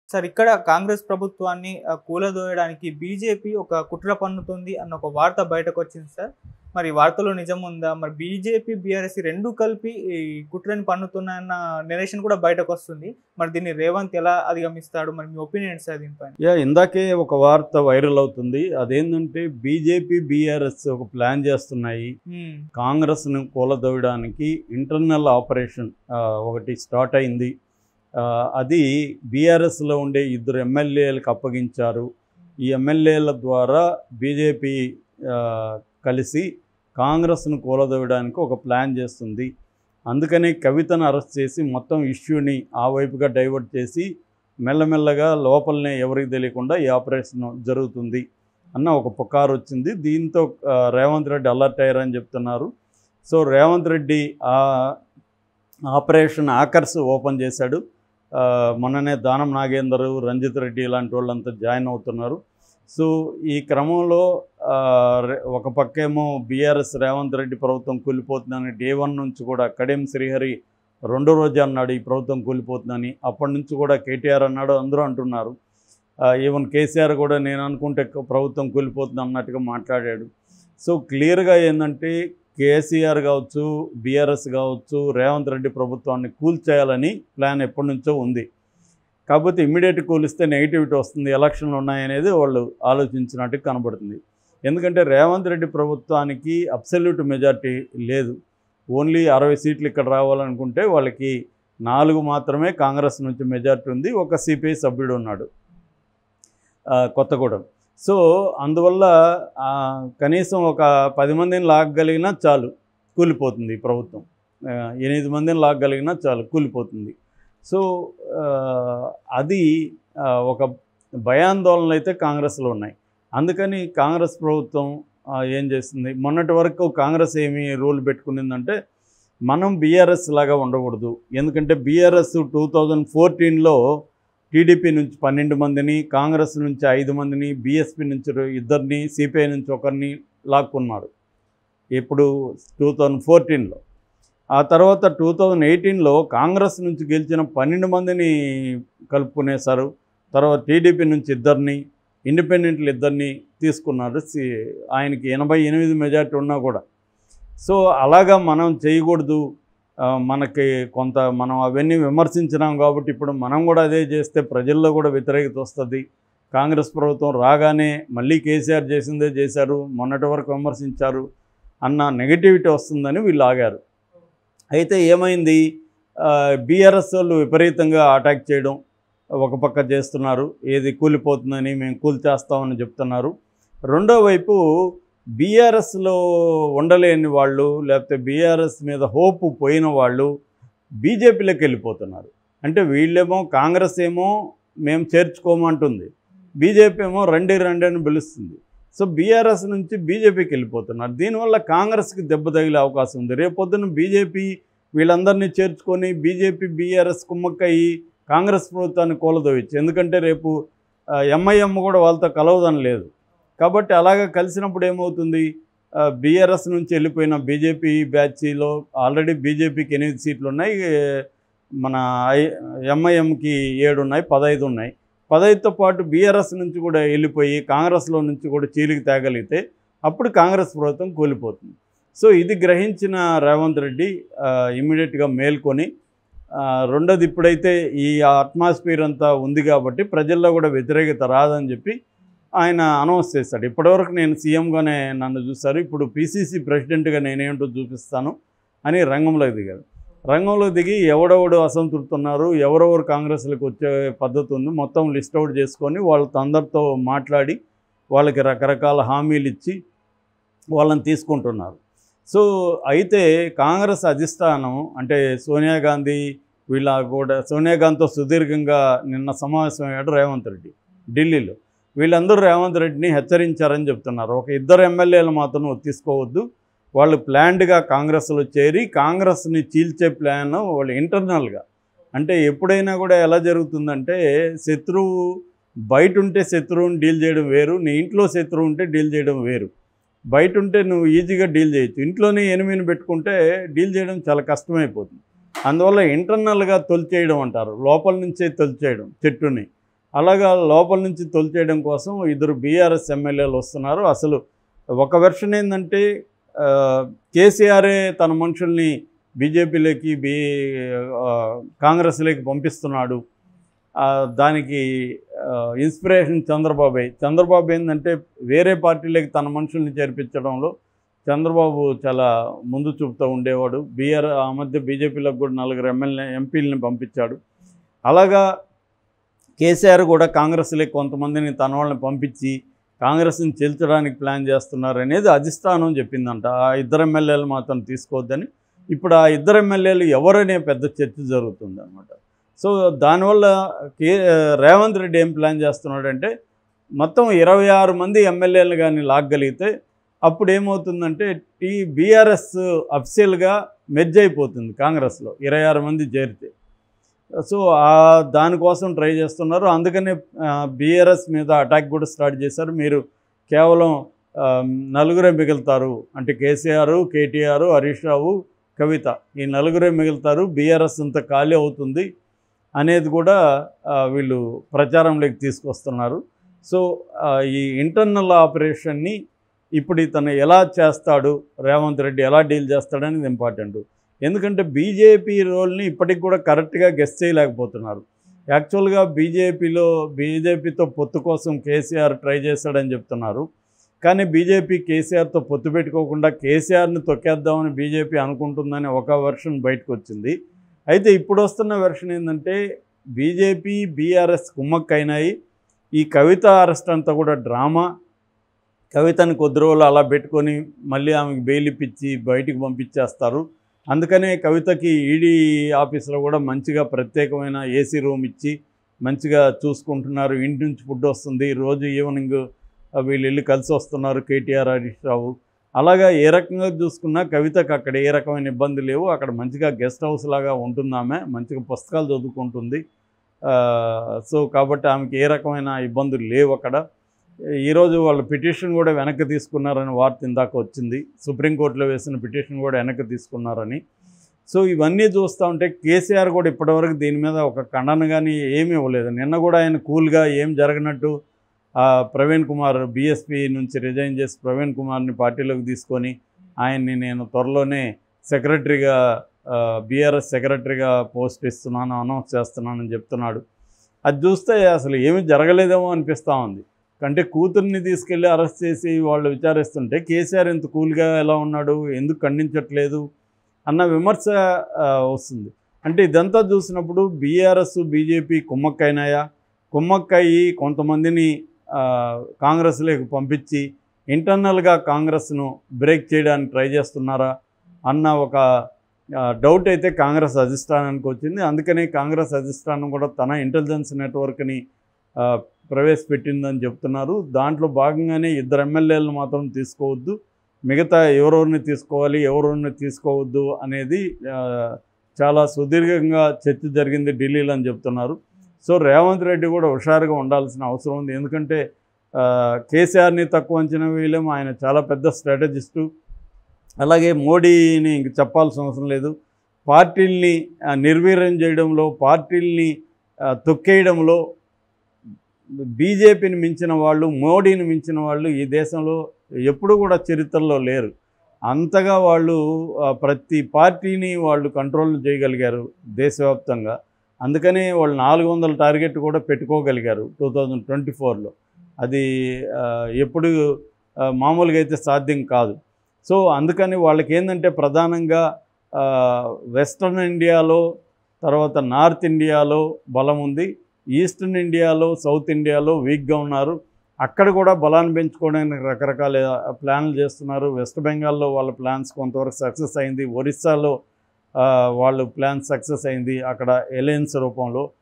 sir ఇక్కడ కాంగ్రెస్ ప్రభుత్వాన్ని ఆ, కూలదోయడానికి బీజేపీ ఒక కుట్ర పన్నుతుంది అన్న ఒక వార్త బయటకు వచ్చింది సార్ మరి ఈ వార్తలో నిజం ఉందా మరి బీజేపీ బీఆర్ఎస్ రెండు కలిపి ఈ కుట్రని పన్నుతున్నాయన్న నెరేషన్ కూడా బయటకు వస్తుంది మరి దీన్ని రేవంత్ ఎలా అధిగమిస్తాడు మరి మీ ఒపీనియన్ సార్ దీనిపైన యా ఇందాకే ఒక వార్త వైరల్ అవుతుంది అదేంటంటే బీజేపీ బీఆర్ఎస్ ఒక ప్లాన్ చేస్తున్నాయి ఉమ్, కాంగ్రెస్ను కూలదోయడానికి ఇంటర్నల్ ఆపరేషన్ ఆ, ఒకటి స్టార్ట్ అయింది ఆ, అది బీఆర్ఎస్లో ఉండే ఇద్దరు ఎమ్మెల్యేలకు అప్పగించారు ఈ ఎమ్మెల్యేల ద్వారా బీజేపీ ఆ, కలిసి కాంగ్రెస్ను కూలదోయడానికి ఒక ప్లాన్ చేస్తుంది అందుకనే కవితను అరెస్ట్ చేసి మొత్తం ఇష్యూని ఆ వైపుగా డైవర్ట్ చేసి మెల్లమెల్లగా లోపలనే ఎవరికి తెలియకుండా ఈ ఆపరేషన్ జరుగుతుంది అన్న ఒక పుకారు వచ్చింది దీంతో ఆ, రేవంత్ రెడ్డి అలర్ట్ అయ్యారని చెప్తున్నారు సో రేవంత్ రెడ్డి ఆ ఆపరేషన్ ఆకర్స్ ఓపెన్ చేశాడు ఆ, మొన్ననే దానం నాగేందర్ రంజిత్ రెడ్డి ఇలాంటి వాళ్ళంతా జాయిన్ అవుతున్నారు సో ఈ క్రమంలో ఆ, రె- ఒక పక్కేమో బీఆర్ఎస్ రేవంత్ రెడ్డి ప్రభుత్వం కూలిపోతుందని డే వన్ నుంచి కూడా కడెం శ్రీహరి రెండో రోజు అన్నాడు ఈ ప్రభుత్వం కూలిపోతుందని అప్పటి నుంచి కూడా కేటీఆర్ అన్నాడు అందరూ అంటున్నారు ఈవెన్ కేసీఆర్ కూడా నేను అనుకుంటే క- ప్రభుత్వం కూలిపోతుంది అన్నట్టుగా మాట్లాడాడు సో క్లియర్గా ఏంటంటే కేసీఆర్ కావచ్చు బీఆర్ఎస్ కావచ్చు రేవంత్ రెడ్డి ప్రభుత్వాన్ని కూల్చేయాలని ప్లాన్ ఎప్పటి నుంచో ఉంది కాకపోతే ఇమ్మీడియట్ కూలిస్తే నెగిటివిటీ వస్తుంది ఎలక్షన్లు ఉన్నాయనేది వాళ్ళు ఆలోచించినట్టు కనబడుతుంది ఎందుకంటే రేవంత్ రెడ్డి ప్రభుత్వానికి అబ్సల్యూట్ మెజార్టీ లేదు ఓన్లీ అరవై సీట్లు ఇక్కడ రావాలనుకుంటే వాళ్ళకి నాలుగు మాత్రమే కాంగ్రెస్ నుంచి మెజార్టీ ఉంది ఒక సిపిఐ సభ్యుడు ఉన్నాడు ఆ, కొత్తగూడెం సో అందువల్ల ఆ, కనీసం ఒక పది మందిని లాగగలిగినా చాలు కూలిపోతుంది ఈ ప్రభుత్వం ఆ, ఎనిమిది మందిని లాగగలిగినా చాలు కూలిపోతుంది సో ఆ, అది ఆ, ఒక భయాందోళనలు అయితే కాంగ్రెస్లో ఉన్నాయి అందుకని కాంగ్రెస్ ప్రభుత్వం ఆ, ఏం చేస్తుంది మొన్నటి వరకు కాంగ్రెస్ ఏమి రూల్ పెట్టుకునిందంటే మనం బీఆర్ఎస్ లాగా ఉండకూడదు ఎందుకంటే బీఆర్ఎస్ టూ థౌజండ్ ఫోర్టీన్లో టీడీపీ నుంచి పన్నెండు మందిని కాంగ్రెస్ నుంచి ఐదు మందిని బీఎస్పీ నుంచి రో- ఇద్దరిని సిపిఐ నుంచి ఒకరిని లాక్కున్నారు ఇప్పుడు టూ థౌజండ్ ఫోర్టీన్లో ఆ తర్వాత టూ థౌజండ్ ఎయిటీన్లో కాంగ్రెస్ నుంచి గెలిచిన పన్నెండు మందిని కలుపుకునేశారు తర్వాత టీడీపీ నుంచి ఇద్దరిని ఇండిపెండెంట్లు ఇద్దరిని తీసుకున్నారు సి ఆయనకి ఎనభై ఎనిమిది మెజార్టీ ఉన్నా కూడా సో అలాగా మనం చేయకూడదు ఆ, మనకి కొంత మనం అవన్నీ విమర్శించినాం కాబట్టి ఇప్పుడు మనం కూడా అదే చేస్తే ప్రజల్లో కూడా వ్యతిరేకత వస్తుంది కాంగ్రెస్ ప్రభుత్వం రాగానే మళ్ళీ కేసీఆర్ చేసిందే చేశారు మొన్నటి వరకు విమర్శించారు అన్న నెగటివిటీ వస్తుందని వీళ్ళు ఆగారు అయితే ఏమైంది బీఆర్ఎస్ వాళ్ళు విపరీతంగా అటాక్ చేయడం ఒక పక్క చేస్తున్నారు ఏది కూలిపోతుందని మేము కూల్చేస్తామని చెప్తున్నారు రెండో వైపు బీఆర్ఎస్లో ఉండలేని వాళ్ళు లేకపోతే బీఆర్ఎస్ మీద హోప్ పోయిన వాళ్ళు బీజేపీలోకి వెళ్ళిపోతున్నారు అంటే వీళ్ళేమో కాంగ్రెస్ ఏమో మేము చేర్చుకోమంటుంది బీజేపీ ఏమో రండి రండి అని పిలుస్తుంది సో బీఆర్ఎస్ నుంచి బీజేపీకి వెళ్ళిపోతున్నారు దీనివల్ల కాంగ్రెస్కి దెబ్బ తగిలే అవకాశం ఉంది రేపొద్దున బీజేపీ వీళ్ళందరినీ చేర్చుకొని బీజేపీ బీఆర్ఎస్ కుమ్మక్కయ్యి కాంగ్రెస్ ప్రభుత్వాన్ని కూలదోయచ్చు ఎందుకంటే రేపు ఎంఐఎం కూడా వాళ్ళతో కలవదని లేదు కాబట్టి అలాగ కలిసినప్పుడు ఏమవుతుంది బీఆర్ఎస్ నుంచి వెళ్ళిపోయిన బీజేపీ బ్యాచ్లో ఆల్రెడీ బీజేపీకి ఎనిమిది సీట్లు ఉన్నాయి ఏ, మన ఐ ఎంఐఎంకి ఏడు ఉన్నాయి పదహైదు ఉన్నాయి పదహైదుతో పాటు బీఆర్ఎస్ నుంచి కూడా వెళ్ళిపోయి కాంగ్రెస్లో నుంచి కూడా చీలికి తేగలిగితే అప్పుడు కాంగ్రెస్ ప్రభుత్వం కూలిపోతుంది సో ఇది గ్రహించిన రేవంత్ రెడ్డి ఇమ్మీడియట్గా మేల్కొని ఆ, రెండోది ఇప్పుడైతే ఈ అట్మాస్ఫియర్ అంతా ఉంది కాబట్టి ప్రజల్లో కూడా వ్యతిరేకత రాదని చెప్పి ఆయన అనౌన్స్ చేశాడు ఇప్పటివరకు నేను సీఎంగానే నన్ను చూశారు ఇప్పుడు పీసీసీ ప్రెసిడెంట్గా నేనేంటో చూపిస్తాను అని రంగంలోకి దిగారు రంగంలో దిగి ఎవడెవడు అసంతృప్తి ఉన్నారు ఎవరెవరు కాంగ్రెస్లకు వచ్చే పద్ధతి ఉంది మొత్తం లిస్ట్ అవుట్ చేసుకొని వాళ్ళతో అందరితో మాట్లాడి వాళ్ళకి రకరకాల హామీలు ఇచ్చి వాళ్ళని తీసుకుంటున్నారు సో అయితే కాంగ్రెస్ అధిష్టానం అంటే సోనియా గాంధీ వీళ్ళ కూడా సోనియా గాంధీతో సుదీర్ఘంగా నిన్న సమావేశమయ్యాడు రేవంత్ రెడ్డి ఢిల్లీలో వీళ్ళందరూ రేవంత్ రెడ్డిని హెచ్చరించారని చెప్తున్నారు ఒక ఇద్దరు ఎమ్మెల్యేలు మాత్రం తీసుకోవద్దు వాళ్ళు ప్లాన్డ్గా కాంగ్రెస్లో చేరి కాంగ్రెస్ని చీల్చే ప్లాన్ వాళ్ళు ఇంటర్నల్గా అంటే ఎప్పుడైనా కూడా ఎలా జరుగుతుందంటే శత్రువు బయట ఉంటే శత్రువుని డీల్ చేయడం వేరు నీ ఇంట్లో శత్రువు ఉంటే డీల్ చేయడం వేరు బయట ఉంటే నువ్వు ఈజీగా డీల్ చేయొచ్చు ఇంట్లోనే ఎనిమిని పెట్టుకుంటే డీల్ చేయడం చాలా కష్టమైపోతుంది అందువల్ల ఇంటర్నల్గా తొలిచేయడం అంటారు లోపల నుంచే తొలిచేయడం చెట్టుని అలాగా లోపల నుంచి తొలిచేయడం కోసం ఇద్దరు బీఆర్ఎస్ ఎమ్మెల్యేలు వస్తున్నారు అసలు ఒక వెర్షన్ ఏంటంటే ఆ, కేసీఆరే తన మనుషుల్ని బీజేపీలోకి బీ ఆ, కాంగ్రెస్లోకి పంపిస్తున్నాడు ఆ, దానికి ఆ, ఇన్స్పిరేషన్ చంద్రబాబే చంద్రబాబు ఏంటంటే వేరే పార్టీలోకి తన మనుషుల్ని చేర్పించడంలో చంద్రబాబు చాలా ముందు చూపుతూ ఉండేవాడు బీఆర్ ఆ మధ్య బీజేపీలకు కూడా నలుగురు ఎమ్మెల్యే ఎంపీలని పంపించాడు అలాగా కేసీఆర్ కూడా కాంగ్రెస్లోకి కొంతమందిని తన వాళ్ళని పంపించి కాంగ్రెస్ని చెల్చడానికి ప్లాన్ చేస్తున్నారు అనేది అధిష్టానం చెప్పిందంట ఆ ఇద్దరు ఎమ్మెల్యేలు మాత్రం తీసుకోవద్దని ఇప్పుడు ఆ ఇద్దరు ఎమ్మెల్యేలు ఎవరనే పెద్ద చర్చ జరుగుతుంది అనమాట సో దానివల్ల కే రేవంత్ రెడ్డి ఏం ప్లాన్ చేస్తున్నాడంటే మొత్తం ఇరవై ఆరు మంది ఎమ్మెల్యేలు కానీ లాగగలిగితే అప్పుడు ఏమవుతుందంటే టీ బీఆర్ఎస్ అఫిషియల్గా మెర్జ్ అయిపోతుంది కాంగ్రెస్లో ఇరవై ఆరు మంది చేరితే సో ఆ దానికోసం ట్రై చేస్తున్నారు అందుకనే బీఆర్ఎస్ మీద అటాక్ కూడా స్టార్ట్ చేశారు మీరు కేవలం ఆ, నలుగురే మిగులుతారు అంటే కేసీఆర్ కేటీఆర్ హరీష్ రావు కవిత ఈ నలుగురే మిగులుతారు బీఆర్ఎస్ అంత ఖాళీ అవుతుంది అనేది కూడా ఆ, వీళ్ళు ప్రచారంలోకి తీసుకొస్తున్నారు సో ఆ, ఈ ఇంటర్నల్ ఆపరేషన్ని ఇప్పుడు ఇతను ఎలా చేస్తాడు రేవంత్ రెడ్డి ఎలా డీల్ చేస్తాడనేది ఇంపార్టెంట్ ఎందుకంటే బీజేపీ రోల్ని ఇప్పటికి కూడా కరెక్ట్గా గెస్ట్ చేయలేకపోతున్నారు యాక్చువల్గా బీజేపీలో బీజేపీతో పొత్తు కోసం కేసీఆర్ ట్రై చేశాడని చెప్తున్నారు కానీ బీజేపీ కేసీఆర్తో పొత్తు పెట్టుకోకుండా కేసీఆర్ని తొక్కేద్దామని బీజేపీ అనుకుంటుందని ఒక వెర్షన్ బయటకు వచ్చింది అయితే ఇప్పుడు వస్తున్న వెర్షన్ ఏంటంటే బీజేపీ బీఆర్ఎస్ కుమ్మక్కైనాయి ఈ కవిత అరెస్ట్ అంతా కూడా డ్రామా కవితని కొద్ది రోజులు అలా పెట్టుకొని మళ్ళీ ఆమెకి బెయిల్ ఇప్పించి బయటికి పంపించేస్తారు అందుకనే కవితకి ఈడీ ఆఫీస్లో కూడా మంచిగా ప్రత్యేకమైన ఏసీ రూమ్ ఇచ్చి మంచిగా చూసుకుంటున్నారు ఇంటి నుంచి ఫుడ్ వస్తుంది రోజు ఈవినింగ్ ఆ, వీళ్ళు వెళ్ళి కలిసి వస్తున్నారు కేటీఆర్ హరీష్ రావు అలాగా ఏ రకంగా చూసుకున్నా కవితకు అక్కడ ఏ రకమైన ఇబ్బంది లేవు అక్కడ మంచిగా గెస్ట్ హౌస్ లాగా ఉంటుంది ఆమె మంచిగా పుస్తకాలు చదువుకుంటుంది ఆ, సో కాబట్టి ఆమెకి ఏ రకమైన ఇబ్బందులు లేవు అక్కడ ఈరోజు వాళ్ళ పిటిషన్ కూడా వెనక్కి తీసుకున్నారని వార్త ఇందాక వచ్చింది సుప్రీంకోర్టులో వేసిన పిటిషన్ కూడా వెనక్కి తీసుకున్నారని సో ఇవన్నీ చూస్తూ ఉంటే కేసీఆర్ కూడా ఇప్పటివరకు దీని మీద ఒక ఖండన కానీ ఏమీ ఇవ్వలేదు నిన్న కూడా ఆయన కూల్గా ఏం జరగనట్టు ఆ, ప్రవీణ్ కుమార్ బీఎస్పీ నుంచి రిజైన్ చేసి ప్రవీణ్ కుమార్ని పార్టీలోకి తీసుకొని ఆయన్ని నేను త్వరలోనే సెక్రటరీగా బీఆర్ఎస్ సెక్రటరీగా పోస్ట్ ఇస్తున్నాను అనౌన్స్ చేస్తున్నానని చెప్తున్నాడు అది చూస్తే అసలు ఏమీ జరగలేదేమో అనిపిస్తూ ఉంది అంటే కూతుర్ని తీసుకెళ్ళి అరెస్ట్ చేసి వాళ్ళు విచారిస్తుంటే కేసీఆర్ ఇంత కూల్గా ఎలా ఉన్నాడు ఎందుకు ఖండించట్లేదు అన్న విమర్శ ఆ, వస్తుంది అంటే ఇదంతా చూసినప్పుడు బీఆర్ఎస్ బీజేపీ కుమ్మక్కైనాయా కుమ్మక్కయ్యి కొంతమందిని ఆ, కాంగ్రెస్లోకి పంపించి ఇంటర్నల్గా కాంగ్రెస్ను బ్రేక్ చేయడానికి ట్రై చేస్తున్నారా అన్న ఒక ఆ, డౌట్ అయితే కాంగ్రెస్ అధిష్టానానికి వచ్చింది అందుకని కాంగ్రెస్ అధిష్టానం కూడా తన ఇంటెలిజెన్స్ నెట్వర్క్ని ఆ, ప్రవేశపెట్టిందని చెప్తున్నారు దాంట్లో భాగంగానే ఇద్దరు ఎమ్మెల్యేలను మాత్రం తీసుకోవద్దు మిగతా ఎవరెవరిని తీసుకోవాలి ఎవరెవరిని తీసుకోవద్దు అనేది ఆ, చాలా సుదీర్ఘంగా చర్చ జరిగింది ఢిల్లీలో అని చెప్తున్నారు సో రేవంత్ రెడ్డి కూడా హుషారుగా ఉండాల్సిన అవసరం ఉంది ఎందుకంటే ఆ, కేసీఆర్ని తక్కువ అంచనా వేయలేము ఆయన చాలా పెద్ద స్ట్రాటజిస్టు అలాగే మోడీని ఇంక చెప్పాల్సిన అవసరం లేదు పార్టీల్ని ఆ, నిర్వీర్యం చేయడంలో పార్టీల్ని ఆ, తొక్కేయడంలో బీజేపీని మించిన వాళ్ళు మోడీని మించిన వాళ్ళు ఈ దేశంలో ఎప్పుడూ కూడా చరిత్రలో లేరు అంతగా వాళ్ళు ఆ, ప్రతి పార్టీని వాళ్ళు కంట్రోల్ చేయగలిగారు దేశవ్యాప్తంగా అందుకనే వాళ్ళు నాలుగు వందల టార్గెట్ కూడా పెట్టుకోగలిగారు టూ థౌజండ్ ట్వంటీ ఫోర్లో అది ఆ, ఎప్పుడు ఆ, మామూలుగా అయితే సాధ్యం కాదు సో అందుకని వాళ్ళకి ఏంటంటే ప్రధానంగా ఆ, వెస్ట్రన్ ఇండియాలో తర్వాత నార్త్ ఇండియాలో బలం ఉంది ఈస్టర్న్ ఇండియాలో సౌత్ ఇండియాలో వీక్గా ఉన్నారు అక్కడ కూడా బలాన్ని పెంచుకోవడానికి రకరకాల ప్లాన్లు చేస్తున్నారు వెస్ట్ బెంగాల్లో వాళ్ళ ప్లాన్స్ కొంతవరకు సక్సెస్ అయింది ఒరిస్సాలో ఆ, వాళ్ళు ప్లాన్ సక్సెస్ అయింది అక్కడ ఎలయన్స్ రూపంలో